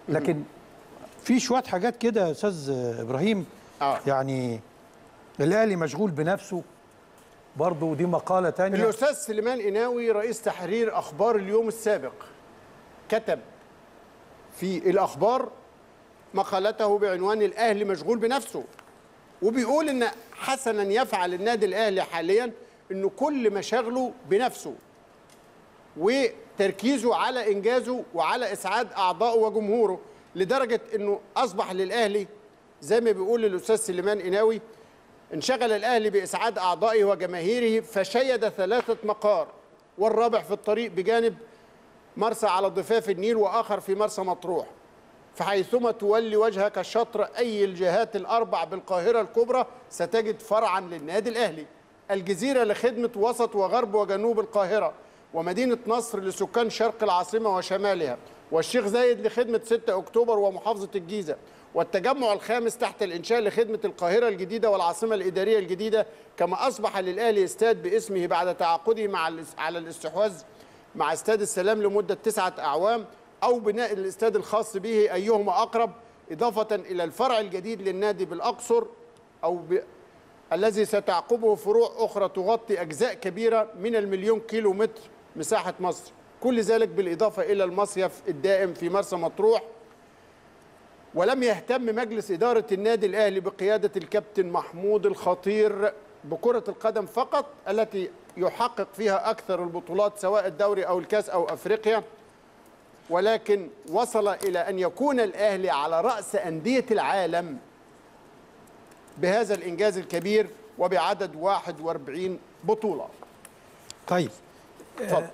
لكن في شويه حاجات كده يا استاذ ابراهيم آه. يعني الاهلي مشغول بنفسه برضه ودي مقاله تانية الاستاذ سليمان قناوي رئيس تحرير اخبار اليوم السابق كتب في الاخبار مقالته بعنوان الاهلي مشغول بنفسه وبيقول ان حسنا يفعل النادي الاهلي حاليا انه كل مشاغله بنفسه وتركيزه على انجازه وعلى اسعاد اعضائه وجمهوره لدرجه انه اصبح للاهلي زي ما بيقول الاستاذ سليمان قناوي انشغل الاهلي باسعاد اعضائه وجماهيره فشيد ثلاثه مقار والرابع في الطريق بجانب مرسى على ضفاف النيل واخر في مرسى مطروح فحيثما تولي وجهك شطر اي الجهات الاربع بالقاهره الكبرى ستجد فرعا للنادي الاهلي الجزيره لخدمه وسط وغرب وجنوب القاهره ومدينه نصر لسكان شرق العاصمه وشمالها والشيخ زايد لخدمه 6 اكتوبر ومحافظه الجيزه والتجمع الخامس تحت الانشاء لخدمه القاهره الجديده والعاصمه الاداريه الجديده كما اصبح للاهلي استاد باسمه بعد تعاقده مع الاس- على الاستحواذ مع استاد السلام لمده تسعه اعوام او بناء الاستاد الخاص به ايهما اقرب اضافه الى الفرع الجديد للنادي بالاقصر او ب... الذي ستعقبه فروع اخرى تغطي اجزاء كبيره من المليون كيلو متر مساحه مصر كل ذلك بالاضافه الى المصيف الدائم في مرسى مطروح ولم يهتم مجلس إدارة النادي الأهلي بقيادة الكابتن محمود الخطير بكرة القدم فقط التي يحقق فيها أكثر البطولات سواء الدوري أو الكاس أو أفريقيا ولكن وصل إلى أن يكون الأهلي على رأس أندية العالم بهذا الإنجاز الكبير وبعدد 41 بطولة طيب اتفضل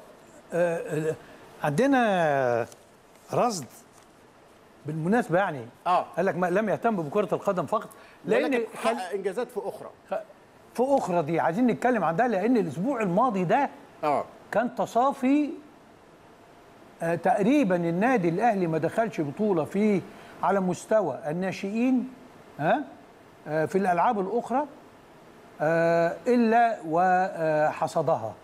عندنا رصد بالمناسبه يعني آه. قال لك ما لم يهتم بكره القدم فقط لان لأن كان حقق إنجازات في أخرى في اخرى دي عايزين نتكلم عن ده لان الاسبوع الماضي ده آه كان تصافي آه، تقريبا النادي الاهلي ما دخلش بطوله في على مستوى الناشئين ها آه، في الالعاب الاخرى آه، الا وحصدها